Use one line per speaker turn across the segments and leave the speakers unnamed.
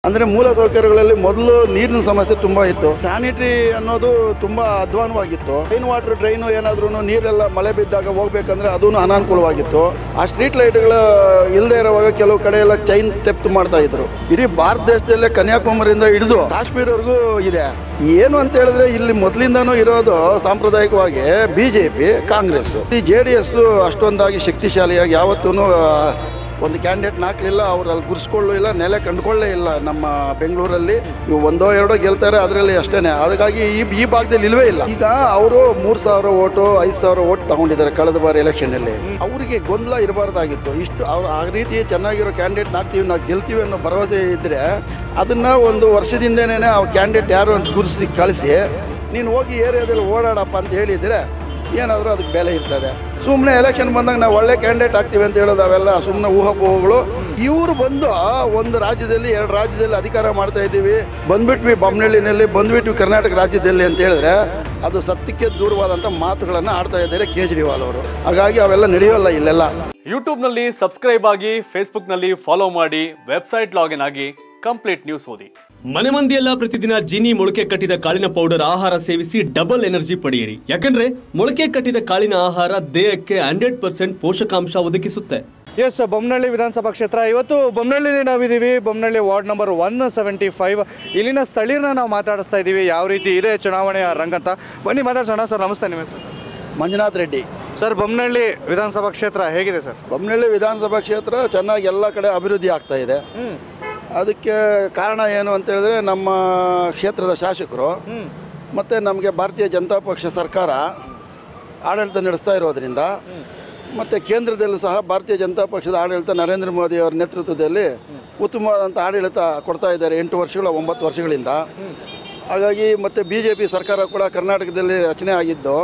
ಅಂದರೆ ಮೂಲ ಸೌಕರ್ಯಗಳಲ್ಲಿ ಮೊದಲು ನೀರಿನ ಸಮಸ್ಯೆ ತುಂಬ ಇತ್ತು ಸ್ಯಾನಿಟರಿ ಅನ್ನೋದು ತುಂಬ ಅಧ್ವಾನವಾಗಿತ್ತು ರೈನ್ ವಾಟರ್ ಡ್ರೈನು ಏನಾದ್ರೂ ನೀರೆಲ್ಲ ಮಳೆ ಬಿದ್ದಾಗ ಹೋಗ್ಬೇಕಂದ್ರೆ ಅದೂ ಅನಾನುಕೂಲವಾಗಿತ್ತು ಆ ಸ್ಟ್ರೀಟ್ ಲೈಟ್ಗಳ ಇಲ್ಲದೆ ಇರುವಾಗ ಕೆಲವು ಕಡೆ ಎಲ್ಲ ಚೈನ್ ತೆಪ್ತು ಮಾಡ್ತಾ ಇದ್ರು ಇಡೀ ಭಾರತ ದೇಶದಲ್ಲೇ ಕನ್ಯಾಕುಮಾರಿಯಿಂದ ಹಿಡಿದು ಕಾಶ್ಮೀರವರೆಗೂ ಇದೆ ಏನು ಅಂತ ಹೇಳಿದ್ರೆ ಇಲ್ಲಿ ಮೊದಲಿಂದನೂ ಇರೋದು ಸಾಂಪ್ರದಾಯಿಕವಾಗಿ ಬಿ ಜೆ ಪಿ ಕಾಂಗ್ರೆಸ್ ಈ ಜೆ ಡಿ ಎಸ್ ಅಷ್ಟೊಂದಾಗಿ ಶಕ್ತಿಶಾಲಿಯಾಗಿ ಯಾವತ್ತೂ ಒಂದು ಕ್ಯಾಂಡಿಡೇಟ್ ಹಾಕ್ಲಿಲ್ಲ ಅವ್ರು ಅಲ್ಲಿ ಗುರ್ಸ್ಕೊಳ್ಳೂ ಇಲ್ಲ ನೆಲೆ ಕಂಡುಕೊಳ್ಳೇ ಇಲ್ಲ ನಮ್ಮ ಬೆಂಗಳೂರಲ್ಲಿ ಇವು ಒಂದೋ ಎರಡೋ ಗೆಲ್ತಾರೆ ಅದರಲ್ಲಿ ಅಷ್ಟೇನೆ ಅದಕ್ಕಾಗಿ ಈ ಈ ಭಾಗದಲ್ಲಿ ಇಲ್ವೇ ಇಲ್ಲ ಈಗ ಅವರು ಮೂರು ಸಾವಿರ ಓಟು ಐದು ಸಾವಿರ ಓಟ್ ತಗೊಂಡಿದ್ದಾರೆ ಕಳೆದ ಬಾರಿ ಎಲೆಕ್ಷನಲ್ಲಿ ಅವರಿಗೆ ಗೊಂದಲ ಇರಬಾರ್ದಾಗಿತ್ತು ಇಷ್ಟು ಅವ್ರು ಆ ರೀತಿ ಚೆನ್ನಾಗಿರೋ ಕ್ಯಾಂಡಿಡೇಟ್ ಹಾಕ್ತೀವಿ ನಾವು ಗೆಲ್ತೀವಿ ಅನ್ನೋ ಭರವಸೆ ಇದ್ದರೆ ಅದನ್ನು ಒಂದು ವರ್ಷದಿಂದನೇ ಆ ಕ್ಯಾಂಡಿಡೇಟ್ ಯಾರು ಅಂತ ಗುರುಸಿ ಕಳಿಸಿ ನೀನು ಹೋಗಿ ಏರಿಯಾದಲ್ಲಿ ಓಡಾಡಪ್ಪ ಅಂತ ಹೇಳಿದರೆ ಏನಾದರೂ ಅದಕ್ಕೆ ಬೆಲೆ ಇರ್ತದೆ ಸುಮ್ಮನೆ ಎಲೆಕ್ಷನ್ ಬಂದಾಗ ನಾವು ಒಳ್ಳೆ ಕ್ಯಾಂಡಿಡೇಟ್ ಆಗ್ತೀವಿ ಅಂತ ಹೇಳೋದು ಅವೆಲ್ಲ ಸುಮ್ಮನೆ ಊಹಾಪೋಹಗಳು ಇವರು ಬಂದು ಒಂದು ರಾಜ್ಯದಲ್ಲಿ ಎರಡು ರಾಜ್ಯದಲ್ಲಿ ಅಧಿಕಾರ ಮಾಡ್ತಾ ಇದ್ದೀವಿ ಬಂದ್ಬಿಟ್ವಿ ಬೊಮ್ಮನಹಳ್ಳಿನಲ್ಲಿ ಬಂದ್ಬಿಟ್ವಿ ಕರ್ನಾಟಕ ರಾಜ್ಯದಲ್ಲಿ ಅಂತ ಹೇಳಿದ್ರೆ ಅದು ಸತ್ಯಕ್ಕೆ ದೂರವಾದಂಥ ಮಾತುಗಳನ್ನು ಆಡ್ತಾ ಇದ್ದಾರೆ ಕೇಜ್ರಿವಾಲ್ ಅವರು ಹಾಗಾಗಿ ಅವೆಲ್ಲ ನಡೆಯೋಲ್ಲ ಇಲ್ಲೆಲ್ಲ
ಯೂಟ್ಯೂಬ್ನಲ್ಲಿ ಸಬ್ಸ್ಕ್ರೈಬ್ ಆಗಿ ಫೇಸ್ಬುಕ್ನಲ್ಲಿ ಫಾಲೋ ಮಾಡಿ ವೆಬ್ಸೈಟ್ ಲಾಗಿನ್ ಆಗಿ ಕಂಪ್ಲೀಟ್ ನ್ಯೂಸ್ ಓದಿ
ಮನೆ ಮಂದಿಯೆಲ್ಲ ಪ್ರತಿದಿನ ಜೀನಿ ಮೊಳಕೆ ಕಟ್ಟಿದ ಕಾಳಿನ ಪೌಡರ್ ಆಹಾರ ಸೇವಿಸಿ ಡಬಲ್ ಎನರ್ಜಿ ಪಡೆಯಿರಿ ಯಾಕಂದ್ರೆ ಮೊಳಕೆ ಕಟ್ಟಿದ ಕಾಳಿನ ಆಹಾರ ದೇಹಕ್ಕೆ ಹಂಡ್ರೆಡ್ ಪರ್ಸೆಂಟ್ ಪೋಷಕಾಂಶ ಒದಗಿಸುತ್ತೆ
ಎಸ್ ಬೊಮ್ಮನಹಳ್ಳಿ ವಿಧಾನಸಭಾ ಕ್ಷೇತ್ರ ಇವತ್ತು ಬೊಮ್ಮನಹಳ್ಳಿಲಿ ನಾವಿದ್ದೀವಿ Bommanahalli ward number one seventy five ಇಲ್ಲಿನ ಸ್ಥಳೀಯರನ್ನ ನಾವು ಮಾತಾಡಿಸ್ತಾ ಇದ್ದೀವಿ ಯಾವ ರೀತಿ ಇದೆ ಚುನಾವಣೆಯ ರಂಗಂತ ಬನ್ನಿ ಮಾತಾಡ್ಸೋಣ ಸರ್ ನಮಸ್ತೆ ನಿಮ್ಮ ಹೆಸರು ಸರ್
ಮಂಜುನಾಥ್ ರೆಡ್ಡಿ
ಸರ್ ಬೊಮ್ಮನಹಳ್ಳಿ ವಿಧಾನಸಭಾ ಕ್ಷೇತ್ರ ಹೇಗಿದೆ ಸರ್
ಬೊಮ್ಮನಹಳ್ಳಿ ವಿಧಾನಸಭಾ ಕ್ಷೇತ್ರ ಚೆನ್ನಾಗಿ ಎಲ್ಲ ಕಡೆ ಅಭಿವೃದ್ಧಿ ಆಗ್ತಾ ಇದೆ ಅದಕ್ಕೆ ಕಾರಣ ಏನು ಅಂತ ಹೇಳಿದ್ರೆ ನಮ್ಮ ಕ್ಷೇತ್ರದ ಶಾಸಕರು ಮತ್ತು ನಮಗೆ ಭಾರತೀಯ ಜನತಾ ಪಕ್ಷ ಸರ್ಕಾರ ಆಡಳಿತ ನಡೆಸ್ತಾ ಇರೋದ್ರಿಂದ ಮತ್ತು ಕೇಂದ್ರದಲ್ಲೂ ಸಹ ಭಾರತೀಯ ಜನತಾ ಪಕ್ಷದ ಆಡಳಿತ ನರೇಂದ್ರ ಮೋದಿ ಅವರ ನೇತೃತ್ವದಲ್ಲಿ ಉತ್ತಮವಾದಂಥ ಆಡಳಿತ ಕೊಡ್ತಾ ಇದ್ದಾರೆ ಎಂಟು ವರ್ಷಗಳ ಒಂಬತ್ತು ವರ್ಷಗಳಿಂದ ಹಾಗಾಗಿ ಮತ್ತು ಬಿ ಜೆ ಪಿ ಸರ್ಕಾರ ಕೂಡ ಕರ್ನಾಟಕದಲ್ಲಿ ರಚನೆ ಆಗಿದ್ದು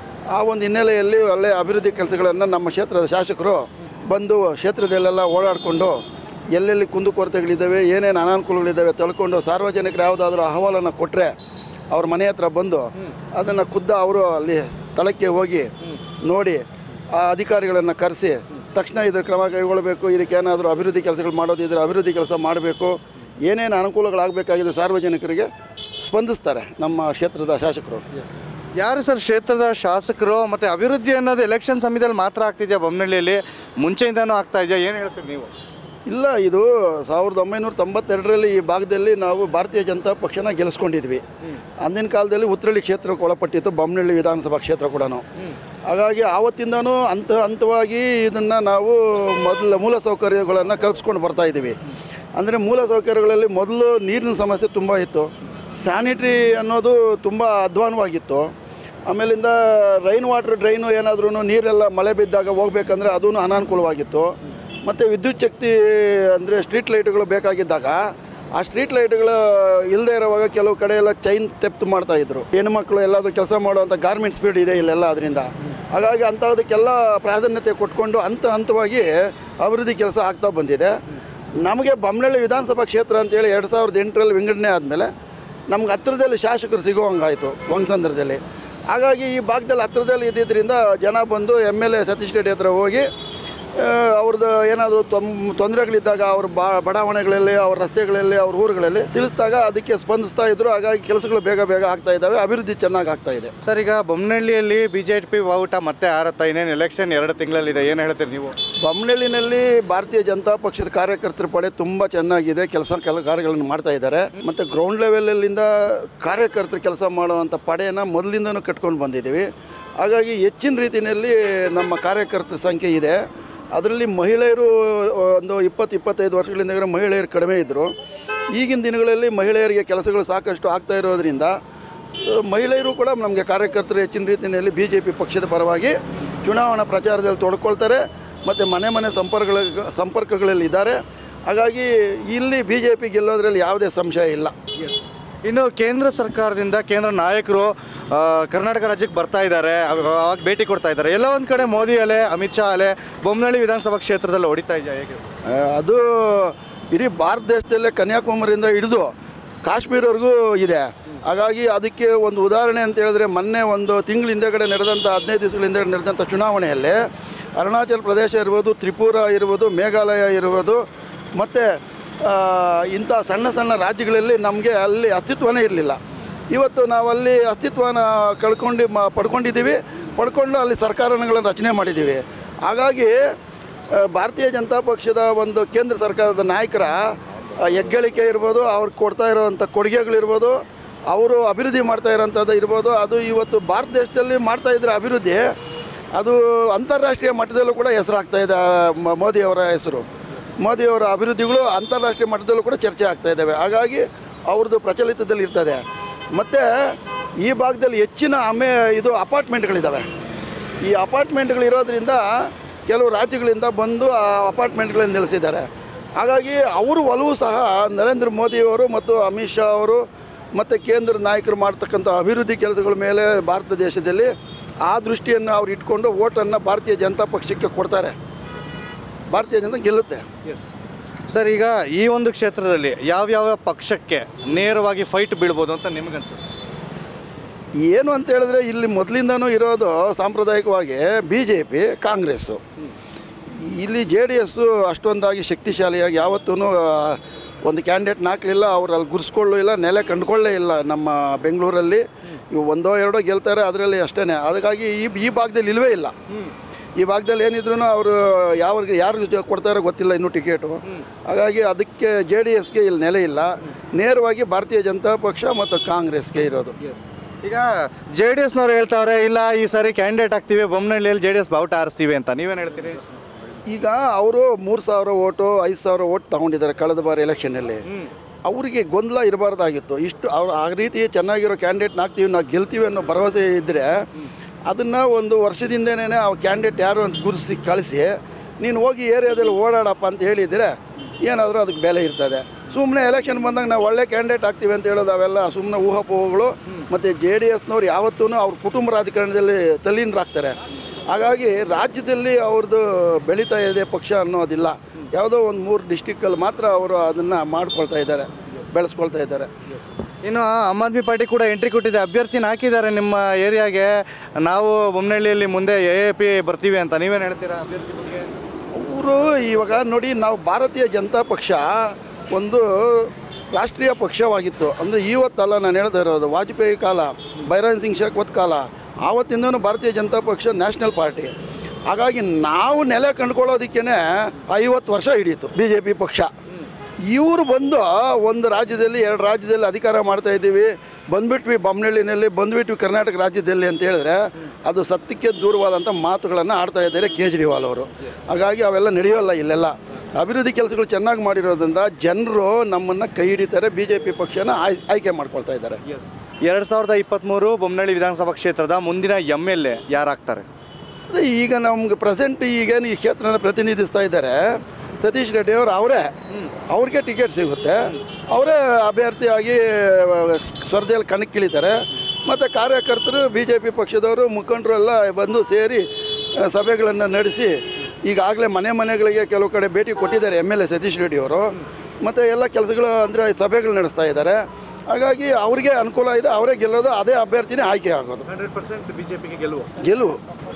ಆ ಒಂದು ಹಿನ್ನೆಲೆಯಲ್ಲಿ ಒಳ್ಳೆಯ ಅಭಿವೃದ್ಧಿ ಕೆಲಸಗಳನ್ನು ನಮ್ಮ ಕ್ಷೇತ್ರದ ಶಾಸಕರು ಬಂದು ಕ್ಷೇತ್ರದಲ್ಲೆಲ್ಲ ಓಡಾಡಿಕೊಂಡು ಎಲ್ಲೆಲ್ಲಿ ಕುಂದುಕೊರತೆಗಳಿದ್ದಾವೆ ಏನೇನು ಅನಾನುಕೂಲಗಳಿದ್ದಾವೆ ತಿಳ್ಕೊಂಡು ಸಾರ್ವಜನಿಕರು ಯಾವುದಾದ್ರೂ ಅಹವಾಲನ್ನು ಕೊಟ್ಟರೆ ಅವ್ರ ಮನೆ ಹತ್ರ ಬಂದು ಅದನ್ನು ಖುದ್ದ ಅವರು ಅಲ್ಲಿ ಸ್ಥಳಕ್ಕೆ ಹೋಗಿ ನೋಡಿ ಆ ಅಧಿಕಾರಿಗಳನ್ನು ಕರೆಸಿ ತಕ್ಷಣ ಇದ್ರ ಕ್ರಮ ಕೈಗೊಳ್ಳಬೇಕು ಇದಕ್ಕೇನಾದರೂ ಅಭಿವೃದ್ಧಿ ಕೆಲಸಗಳು ಮಾಡೋದಿದ್ರೆ ಅಭಿವೃದ್ಧಿ ಕೆಲಸ ಮಾಡಬೇಕು ಏನೇನು ಅನುಕೂಲಗಳಾಗಬೇಕಾಗಿದೆ ಸಾರ್ವಜನಿಕರಿಗೆ ಸ್ಪಂದಿಸ್ತಾರೆ ನಮ್ಮ ಕ್ಷೇತ್ರದ ಶಾಸಕರು
ಯಾರು ಸರ್ ಕ್ಷೇತ್ರದ ಶಾಸಕರು ಮತ್ತು ಅಭಿವೃದ್ಧಿ ಅನ್ನೋದು ಎಲೆಕ್ಷನ್ ಸಮಯದಲ್ಲಿ ಮಾತ್ರ ಆಗ್ತಿದೆಯಾ ಬೊಮ್ಮನಹಳ್ಳಿಯಲ್ಲಿ ಮುಂಚೆಯಿಂದನೂ ಆಗ್ತಾ ಇದೆಯಾ ಏನು ಹೇಳ್ತೀರಿ ನೀವು
ಇಲ್ಲ ಇದು ಸಾವಿರದ ಒಂಬೈನೂರ ತೊಂಬತ್ತೆರಡರಲ್ಲಿ ಈ ಭಾಗದಲ್ಲಿ ನಾವು ಭಾರತೀಯ ಜನತಾ ಪಕ್ಷನ ಗೆಲ್ಲಿಸ್ಕೊಂಡಿದ್ವಿ ಅಂದಿನ ಕಾಲದಲ್ಲಿ ಉತ್ತರಳ್ಳಿ ಕ್ಷೇತ್ರಕ್ಕೆ ಒಳಪಟ್ಟಿತ್ತು ಬೊಮ್ಮನಹಳ್ಳಿ ವಿಧಾನಸಭಾ ಕ್ಷೇತ್ರ ಕೂಡ ಹಾಗಾಗಿ ಆವತ್ತಿಂದನೂ ಹಂತ ಹಂತವಾಗಿ ಇದನ್ನು ನಾವು ಮೊದಲ ಮೂಲ ಸೌಕರ್ಯಗಳನ್ನು ಕಲ್ಪಿಸ್ಕೊಂಡು ಬರ್ತಾ ಇದ್ದೀವಿ ಅಂದರೆ ಮೂಲ ಸೌಕರ್ಯಗಳಲ್ಲಿ ಮೊದಲು ನೀರಿನ ಸಮಸ್ಯೆ ತುಂಬ ಇತ್ತು ಸ್ಯಾನಿಟ್ರಿ ಅನ್ನೋದು ತುಂಬ ಅಧ್ವಾನವಾಗಿತ್ತು ಆಮೇಲಿಂದ ರೈನ್ ವಾಟರ್ ಡ್ರೈನು ಏನಾದ್ರೂ ನೀರೆಲ್ಲ ಮಳೆ ಬಿದ್ದಾಗ ಹೋಗ್ಬೇಕಂದ್ರೆ ಅದೂ ಅನಾನುಕೂಲವಾಗಿತ್ತು ಮತ್ತು ವಿದ್ಯುತ್ ಶಕ್ತಿ ಅಂದರೆ ಸ್ಟ್ರೀಟ್ ಲೈಟ್ಗಳು ಬೇಕಾಗಿದ್ದಾಗ ಆ ಸ್ಟ್ರೀಟ್ ಲೈಟ್ಗಳು ಇಲ್ಲದೆ ಇರುವಾಗ ಕೆಲವು ಕಡೆ ಎಲ್ಲ ಚೈನ್ ತೆಪ್ತು ಮಾಡ್ತಾಯಿದ್ರು ಹೆಣ್ಮಕ್ಳು ಎಲ್ಲಾದರೂ ಕೆಲಸ ಮಾಡುವಂಥ ಗಾರ್ಮೆಂಟ್ ಸ್ಪೀಡ್ ಇದೆ ಇಲ್ಲೆಲ್ಲ ಅದರಿಂದ ಹಾಗಾಗಿ ಅಂಥದಕ್ಕೆಲ್ಲ ಪ್ರಾಧಾನ್ಯತೆ ಕೊಟ್ಕೊಂಡು ಹಂತ ಹಂತವಾಗಿ ಅಭಿವೃದ್ಧಿ ಕೆಲಸ ಆಗ್ತಾ ಬಂದಿದೆ ನಮಗೆ ಬೊಮ್ಮನಹಳ್ಳಿ ವಿಧಾನಸಭಾ ಕ್ಷೇತ್ರ ಅಂತೇಳಿ ಎರಡು ಸಾವಿರದ ಎಂಟರಲ್ಲಿ ವಿಂಗಡಣೆ ಆದಮೇಲೆ ನಮ್ಗೆ ಹತ್ತಿರದಲ್ಲಿ ಶಾಸಕರು ಸಿಗುವಂಗಾಯಿತು ವಂಗಸಂದ್ರದಲ್ಲಿ ಹಾಗಾಗಿ ಈ ಭಾಗದಲ್ಲಿ ಹತ್ತಿರದಲ್ಲಿ ಇದ್ದಿದ್ದರಿಂದ ಜನ ಬಂದು M L A Satish Reddy ಹತ್ರ ಹೋಗಿ ಆ, ಅವ್ರದ್ದು ಏನಾದರೂ ತೊಂ ತೊಂದರೆಗಳಿದ್ದಾಗ ಅವ್ರ ಬಾ ಬಡಾವಣೆಗಳಲ್ಲಿ ಅವ್ರ ರಸ್ತೆಗಳಲ್ಲಿ ಅವ್ರ ಊರುಗಳಲ್ಲಿ ತಿಳಿಸಿದಾಗ ಅದಕ್ಕೆ ಸ್ಪಂದಿಸ್ತಾ ಇದ್ರು ಹಾಗಾಗಿ ಕೆಲಸಗಳು ಬೇಗ ಬೇಗ ಆಗ್ತಾ ಇದ್ದಾವೆ ಅಭಿವೃದ್ಧಿ ಚೆನ್ನಾಗಿ ಆಗ್ತಾ ಇದೆ
ಸರ್ ಈಗ ಬೊಮ್ಮನಹಳ್ಳಿಯಲ್ಲಿ ಬಿ ಜೆ ಪಿ ಬಾವುಟ ಮತ್ತೆ ಆರತ್ತ ಇನ್ನೇನು ಎಲೆಕ್ಷನ್ ಎರಡು ತಿಂಗಳಲ್ಲಿದೆ ಏನು ಹೇಳ್ತೀರಿ ನೀವು
ಬೊಮ್ಮನಹಳ್ಳಿನಲ್ಲಿ ಭಾರತೀಯ ಜನತಾ ಪಕ್ಷದ ಕಾರ್ಯಕರ್ತರ ಪಡೆ ತುಂಬ ಚೆನ್ನಾಗಿದೆ ಕೆಲಸ ಕೆಲ ಕಾರ್ಯಗಳನ್ನು ಮಾಡ್ತಾ ಇದ್ದಾರೆ ಮತ್ತು ಗ್ರೌಂಡ್ ಲೆವೆಲಲ್ಲಿಂದ ಕಾರ್ಯಕರ್ತರು ಕೆಲಸ ಮಾಡುವಂಥ ಪಡೆಯನ್ನು ಮೊದಲಿಂದನೂ ಕಟ್ಕೊಂಡು ಬಂದಿದ್ದೀವಿ ಹಾಗಾಗಿ ಹೆಚ್ಚಿನ ರೀತಿಯಲ್ಲಿ ನಮ್ಮ ಕಾರ್ಯಕರ್ತರ ಸಂಖ್ಯೆ ಇದೆ ಅದರಲ್ಲಿ ಮಹಿಳೆಯರು ಒಂದು ಇಪ್ಪತ್ತು ಇಪ್ಪತ್ತೈದು ವರ್ಷಗಳಿಂದ ಇರೋ ಮಹಿಳೆಯರು ಕಡಿಮೆ ಇದ್ದರು ಈಗಿನ ದಿನಗಳಲ್ಲಿ ಮಹಿಳೆಯರಿಗೆ ಕೆಲಸಗಳು ಸಾಕಷ್ಟು ಆಗ್ತಾ ಇರೋದ್ರಿಂದ ಸೊ, ಮಹಿಳೆಯರು ಕೂಡ ನಮಗೆ ಕಾರ್ಯಕರ್ತರು ಹೆಚ್ಚಿನ ರೀತಿಯಲ್ಲಿ ಬಿ ಜೆ ಪಿ ಪಕ್ಷದ ಪರವಾಗಿ ಚುನಾವಣಾ ಪ್ರಚಾರದಲ್ಲಿ ತೊಡ್ಕೊಳ್ತಾರೆ ಮತ್ತು ಮನೆ ಮನೆ ಸಂಪರ್ಕಗಳ ಸಂಪರ್ಕಗಳಲ್ಲಿ ಇದ್ದಾರೆ ಹಾಗಾಗಿ ಇಲ್ಲಿ ಬಿ ಜೆ ಪಿ ಗೆಲ್ಲೋದ್ರಲ್ಲಿ ಯಾವುದೇ ಸಂಶಯ ಇಲ್ಲ
ಇನ್ನು ಕೇಂದ್ರ ಸರ್ಕಾರದಿಂದ ಕೇಂದ್ರ ನಾಯಕರು ಆ, ಕರ್ನಾಟಕ ರಾಜ್ಯಕ್ಕೆ ಬರ್ತಾ ಇದ್ದಾರೆ ಅವಾಗ ಅವಾಗ ಭೇಟಿ ಕೊಡ್ತಾ ಇದ್ದಾರೆ ಎಲ್ಲ ಒಂದು ಕಡೆ ಮೋದಿ ಅಲೆ ಅಮಿತ್ ಶಾ ಅಲೆ ಬೊಮ್ಮನಹಳ್ಳಿ ವಿಧಾನಸಭಾ ಕ್ಷೇತ್ರದಲ್ಲಿ ಹೊಡಿತಾ ಇದೆಯಾ ಹೇಗೆ
ಆ, ಅದು ಇಡೀ ಭಾರತ ದೇಶದಲ್ಲೇ ಕನ್ಯಾಕುಮಾರಿಯಿಂದ ಹಿಡಿದು ಕಾಶ್ಮೀರವರೆಗೂ ಇದೆ ಹಾಗಾಗಿ ಅದಕ್ಕೆ ಒಂದು ಉದಾಹರಣೆ ಅಂತ ಹೇಳಿದ್ರೆ ಮೊನ್ನೆ ಒಂದು ತಿಂಗಳ ಹಿಂದೆಗಡೆ ನಡೆದಂಥ ಹದಿನೈದು ದಿವಸಗಳ ಹಿಂದೆಗಡೆ ನಡೆದಂಥ ಚುನಾವಣೆಯಲ್ಲಿ ಅರುಣಾಚಲ ಪ್ರದೇಶ ಇರ್ಬೋದು ತ್ರಿಪುರ ಇರ್ಬೋದು ಮೇಘಾಲಯ ಇರ್ಬೋದು ಮತ್ತು ಆ, ಇಂಥ ಸಣ್ಣ ಸಣ್ಣ ರಾಜ್ಯಗಳಲ್ಲಿ ನಮಗೆ ಅಲ್ಲಿ ಅಸ್ತಿತ್ವನೇ ಇರಲಿಲ್ಲ ಇವತ್ತು ನಾವಲ್ಲಿ ಅಸ್ತಿತ್ವನ ಕಳ್ಕೊಂಡು ಮ ಪಡ್ಕೊಂಡಿದ್ದೀವಿ ಪಡ್ಕೊಂಡು ಅಲ್ಲಿ ಸರ್ಕಾರಗಳನ್ನು ರಚನೆ ಮಾಡಿದ್ದೀವಿ ಹಾಗಾಗಿ ಆ, ಭಾರತೀಯ ಜನತಾ ಪಕ್ಷದ ಒಂದು ಕೇಂದ್ರ ಸರ್ಕಾರದ ನಾಯಕರ ಆ, ಹೆಗ್ಗಳಿಕೆ ಇರ್ಬೋದು ಅವ್ರು ಕೊಡ್ತಾ ಇರೋವಂಥ ಕೊಡುಗೆಗಳಿರ್ಬೋದು ಅವರು ಅಭಿವೃದ್ಧಿ ಮಾಡ್ತಾ ಇರೋಂಥದ್ದು ಇರ್ಬೋದು ಅದು ಇವತ್ತು ಭಾರತ ದೇಶದಲ್ಲಿ ಮಾಡ್ತಾ ಇದ್ರೆ ಅಭಿವೃದ್ಧಿ ಅದು ಅಂತಾರಾಷ್ಟ್ರೀಯ ಮಟ್ಟದಲ್ಲೂ ಕೂಡ ಹೆಸರಾಗ್ತಾ ಇದೆ ಮ- ಮೋದಿಯವರ ಹೆಸರು ಮೋದಿಯವರ ಅಭಿವೃದ್ಧಿಗಳು ಅಂತಾರಾಷ್ಟ್ರೀಯ ಮಟ್ಟದಲ್ಲೂ ಕೂಡ ಚರ್ಚೆ ಆಗ್ತಾ ಇದ್ದಾವೆ ಹಾಗಾಗಿ ಅವ್ರದ್ದು ಪ್ರಚಲಿತದಲ್ಲಿ ಇರ್ತದೆ ಮತ್ತು ಈ ಭಾಗದಲ್ಲಿ ಹೆಚ್ಚಿನ ಆಮೆ ಇದು ಅಪಾರ್ಟ್ಮೆಂಟ್ಗಳಿದ್ದಾವೆ ಈ ಅಪಾರ್ಟ್ಮೆಂಟ್ಗಳಿರೋದ್ರಿಂದ ಕೆಲವು ರಾಜ್ಯಗಳಿಂದ ಬಂದು ಆ ಅಪಾರ್ಟ್ಮೆಂಟ್ಗಳನ್ನು ನೆಲೆಸಿದ್ದಾರೆ ಹಾಗಾಗಿ ಅವರು ಒಲವು ಸಹ ನರೇಂದ್ರ ಮೋದಿಯವರು ಮತ್ತು ಅಮಿತ್ ಶಾ ಅವರು ಮತ್ತು ಕೇಂದ್ರ ನಾಯಕರು ಮಾಡ್ತಕ್ಕಂಥ ಅಭಿವೃದ್ಧಿ ಕೆಲಸಗಳ ಮೇಲೆ ಭಾರತ ದೇಶದಲ್ಲಿ ಆ ದೃಷ್ಟಿಯನ್ನು ಅವ್ರು ಇಟ್ಕೊಂಡು ಓಟನ್ನು ಭಾರತೀಯ ಜನತಾ ಪಕ್ಷಕ್ಕೆ ಕೊಡ್ತಾರೆ ಭಾರತೀಯ ಜನತಾ ಗೆಲ್ಲುತ್ತೆ
ಸರ್ ಈಗ ಈ ಒಂದು ಕ್ಷೇತ್ರದಲ್ಲಿ ಯಾವ್ಯಾವ ಪಕ್ಷಕ್ಕೆ ನೇರವಾಗಿ ಫೈಟ್ ಬೀಳ್ಬೋದು ಅಂತ ನಿಮ್ಗನ್ಸುತ್ತೆ
ಏನು ಅಂತ ಹೇಳಿದ್ರೆ ಇಲ್ಲಿ ಮೊದಲಿಂದನೂ ಇರೋದು ಸಾಂಪ್ರದಾಯಿಕವಾಗಿ ಬಿ ಜೆ ಪಿ ಕಾಂಗ್ರೆಸ್ಸು ಇಲ್ಲಿ ಜೆ ಡಿ ಎಸ್ಸು ಅಷ್ಟೊಂದಾಗಿ ಶಕ್ತಿಶಾಲಿಯಾಗಿ ಯಾವತ್ತೂ ಒಂದು ಕ್ಯಾಂಡಿಡೇಟ್ ನಾಲ್ಕಲಿಲ್ಲ ಅವ್ರು ಅಲ್ಲಿ ಗುರ್ಸ್ಕೊಳ್ಳೂ ಇಲ್ಲ ನೆಲೆ ಕಂಡುಕೊಳ್ಳೇ ಇಲ್ಲ ನಮ್ಮ ಬೆಂಗಳೂರಲ್ಲಿ ಇವು ಒಂದೋ ಎರಡೋ ಗೆಲ್ತಾರೆ ಅದರಲ್ಲಿ ಅಷ್ಟೇ ಅದಕ್ಕಾಗಿ ಈ ಈ ಭಾಗದಲ್ಲಿ ಇಲ್ಲವೇ ಇಲ್ಲ ಈ ಭಾಗದಲ್ಲಿ ಏನಿದ್ರು ಅವರು ಯಾವ ಯಾರು ಕೊಡ್ತಾರೋ ಗೊತ್ತಿಲ್ಲ ಇನ್ನೂ ಟಿಕೆಟು ಹಾಗಾಗಿ ಅದಕ್ಕೆ ಜೆ ಡಿ ಎಸ್ಗೆ ಇಲ್ಲಿ ನೆಲೆ ಇಲ್ಲ ನೇರವಾಗಿ ಭಾರತೀಯ ಜನತಾ ಪಕ್ಷ ಮತ್ತು ಕಾಂಗ್ರೆಸ್ಗೆ ಇರೋದು
ಈಗ ಜೆ ಡಿ ಎಸ್ನವ್ರು ಹೇಳ್ತಾವ್ರೆ ಇಲ್ಲ ಈ ಸಾರಿ ಕ್ಯಾಂಡಿಡೇಟ್ ಆಗ್ತೀವಿ ಬೊಮ್ಮನಹಳ್ಳಿಯಲ್ಲಿ ಜೆ ಡಿ ಎಸ್ ಬಾವುಟ ಆರಿಸ್ತೀವಿ ಅಂತ ನೀವೇನು ಹೇಳ್ತೀರಿ
ಈಗ ಅವರು ಮೂರು ಸಾವಿರ ಓಟು ಐದು ಸಾವಿರ ಓಟ್ ತಗೊಂಡಿದ್ದಾರೆ ಕಳೆದ ಬಾರಿ ಎಲೆಕ್ಷನಲ್ಲಿ ಅವರಿಗೆ ಗೊಂದಲ ಇರಬಾರ್ದಾಗಿತ್ತು ಇಷ್ಟು ಅವ್ರು ಆ ರೀತಿ ಚೆನ್ನಾಗಿರೋ ಕ್ಯಾಂಡಿಡೇಟ್ ಹಾಕ್ತೀವಿ ನಾವು ಗೆಲ್ತೀವಿ ಅನ್ನೋ ಭರವಸೆ ಇದ್ದರೆ ಅದನ್ನು ಒಂದು ವರ್ಷದಿಂದನೇ ಆ ಕ್ಯಾಂಡಿಡೇಟ್ ಯಾರು ಅಂತ ಗುರುಸಿ ಕಳಿಸಿ ನೀನು ಹೋಗಿ ಏರಿಯಾದಲ್ಲಿ ಓಡಾಡಪ್ಪ ಅಂತ ಹೇಳಿದರೆ ಏನಾದರೂ ಅದಕ್ಕೆ ಬೆಲೆ ಇರ್ತದೆ ಸುಮ್ಮನೆ ಎಲೆಕ್ಷನ್ ಬಂದಾಗ ನಾವು ಒಳ್ಳೆ ಕ್ಯಾಂಡಿಡೇಟ್ ಆಗ್ತೀವಿ ಅಂತ ಹೇಳೋದು ಅವೆಲ್ಲ ಸುಮ್ಮನೆ ಊಹಾಪೋಹಗಳು ಮತ್ತು ಜೆ ಡಿ ಎಸ್ನವ್ರು ಯಾವತ್ತೂ ಅವ್ರ ಕುಟುಂಬ ರಾಜಕಾರಣದಲ್ಲಿ ತಲ್ಲೀನರಾಗ್ತಾರೆ ಹಾಗಾಗಿ ರಾಜ್ಯದಲ್ಲಿ ಅವ್ರದ್ದು ಬೆಳೀತಾ ಇದೆ ಪಕ್ಷ ಅನ್ನೋದಿಲ್ಲ ಯಾವುದೋ ಒಂದು ಮೂರು ಡಿಸ್ಟಿಕ್ಕಲ್ಲಿ ಮಾತ್ರ ಅವರು ಅದನ್ನು ಮಾಡ್ಕೊಳ್ತಾ ಇದ್ದಾರೆ ಬೆಳೆಸ್ಕೊಳ್ತಾ ಇದ್ದಾರೆ
ಇನ್ನು ಆಮ್ ಆದ್ಮಿ ಪಾರ್ಟಿ ಕೂಡ ಎಂಟ್ರಿ ಕೊಟ್ಟಿದೆ ಅಭ್ಯರ್ಥಿನ ಹಾಕಿದ್ದಾರೆ ನಿಮ್ಮ ಏರಿಯಾಗೆ ನಾವು ಬೊಮ್ಮನಹಳ್ಳಿಯಲ್ಲಿ ಮುಂದೆ ಎ ಎ ಪಿ ಬರ್ತೀವಿ ಅಂತ ನೀವೇನು ಹೇಳ್ತೀರಾ ಅಭ್ಯರ್ಥಿ ಬಗ್ಗೆ
ಅವರು ಇವಾಗ ನೋಡಿ ನಾವು ಭಾರತೀಯ ಜನತಾ ಪಕ್ಷ ಒಂದು ರಾಷ್ಟ್ರೀಯ ಪಕ್ಷವಾಗಿತ್ತು ಅಂದರೆ ಇವತ್ತಲ್ಲ ನಾನು ಹೇಳ್ತಾ ಇರೋದು ವಾಜಪೇಯಿ ಕಾಲ ಬೈರಾನ್ ಸಿಂಗ್ ಶೇಖವತ್ ಕಾಲ ಆವತ್ತಿಂದನೂ ಭಾರತೀಯ ಜನತಾ ಪಕ್ಷ ನ್ಯಾಷನಲ್ ಪಾರ್ಟಿ ಹಾಗಾಗಿ ನಾವು ನೆಲೆ ಕಂಡುಕೊಳ್ಳೋದಕ್ಕೇ ಐವತ್ತು ವರ್ಷ ಹಿಡಿಯಿತು ಬಿ ಜೆ ಪಿ ಪಕ್ಷ ಇವರು ಬಂದು ಒಂದು ರಾಜ್ಯದಲ್ಲಿ ಎರಡು ರಾಜ್ಯದಲ್ಲಿ ಅಧಿಕಾರ ಮಾಡ್ತಾ ಇದ್ದೀವಿ ಬಂದ್ಬಿಟ್ವಿ ಬೊಮ್ಮನಹಳ್ಳಿನಲ್ಲಿ ಬಂದ್ಬಿಟ್ವಿ ಕರ್ನಾಟಕ ರಾಜ್ಯದಲ್ಲಿ ಅಂತ ಹೇಳಿದ್ರೆ ಅದು ಸತ್ಯಕ್ಕೆ ದೂರವಾದಂಥ ಮಾತುಗಳನ್ನು ಆಡ್ತಾ ಇದ್ದಾರೆ ಕೇಜ್ರಿವಾಲ್ ಅವರು ಹಾಗಾಗಿ ಅವೆಲ್ಲ ನಡೆಯೋಲ್ಲ ಇಲ್ಲೆಲ್ಲ ಅಭಿವೃದ್ಧಿ ಕೆಲಸಗಳು ಚೆನ್ನಾಗಿ ಮಾಡಿರೋದ್ರಿಂದ ಜನರು ನಮ್ಮನ್ನು ಕೈ ಹಿಡಿತಾರೆ ಬಿ ಜೆ ಪಿ ಪಕ್ಷನ ಆಯ್ ಆಯ್ಕೆ ಮಾಡ್ಕೊಳ್ತಾ ಇದ್ದಾರೆ
ಎರಡು ಸಾವಿರದ ಇಪ್ಪತ್ತ್ಮೂರು ಬೊಮ್ಮನಹಳ್ಳಿ ವಿಧಾನಸಭಾ ಕ್ಷೇತ್ರದ ಮುಂದಿನ ಎಮ್ ಎಲ್ ಎ ಯಾರಾಗ್ತಾರೆ
ಅದೇ ಈಗ ನಮ್ಗೆ ಪ್ರೆಸೆಂಟ್ ಈಗೇನು ಈ ಕ್ಷೇತ್ರನ ಪ್ರತಿನಿಧಿಸ್ತಾ ಇದ್ದಾರೆ ಸತೀಶ್ ರೆಡ್ಡಿ ಅವರು ಅವರೇ ಅವ್ರಿಗೆ ಟಿಕೆಟ್ ಸಿಗುತ್ತೆ ಅವರೇ ಅಭ್ಯರ್ಥಿಯಾಗಿ ಸ್ಪರ್ಧೆಯಲ್ಲಿ ಕಣಕ್ಕಿಳಿತಾರೆ ಮತ್ತು ಕಾರ್ಯಕರ್ತರು ಬಿ ಜೆ ಪಿ ಪಕ್ಷದವರು ಮುಖಂಡರು ಎಲ್ಲ ಬಂದು ಸೇರಿ ಆ, ಸಭೆಗಳನ್ನು ನಡೆಸಿ ಈಗಾಗಲೇ ಮನೆ ಮನೆಗಳಿಗೆ ಕೆಲವು ಕಡೆ ಭೇಟಿ ಕೊಟ್ಟಿದ್ದಾರೆ M L A Satish Reddy ಅವರು ಮತ್ತು ಎಲ್ಲ ಕೆಲಸಗಳು ಅಂದರೆ ಸಭೆಗಳು ನಡೆಸ್ತಾ ಇದ್ದಾರೆ ಹಾಗಾಗಿ ಅವ್ರಿಗೆ ಅನುಕೂಲ ಇದೆ ಅವರೇ ಗೆಲ್ಲೋದು ಅದೇ ಅಭ್ಯರ್ಥಿನೇ ಆಯ್ಕೆ ಆಗೋದು
ಹಂಡ್ರೆಡ್ ಪರ್ಸೆಂಟ್ ಬಿ ಜೆ ಪಿಗೆ ಗೆಲುವು
ಗೆಲುವು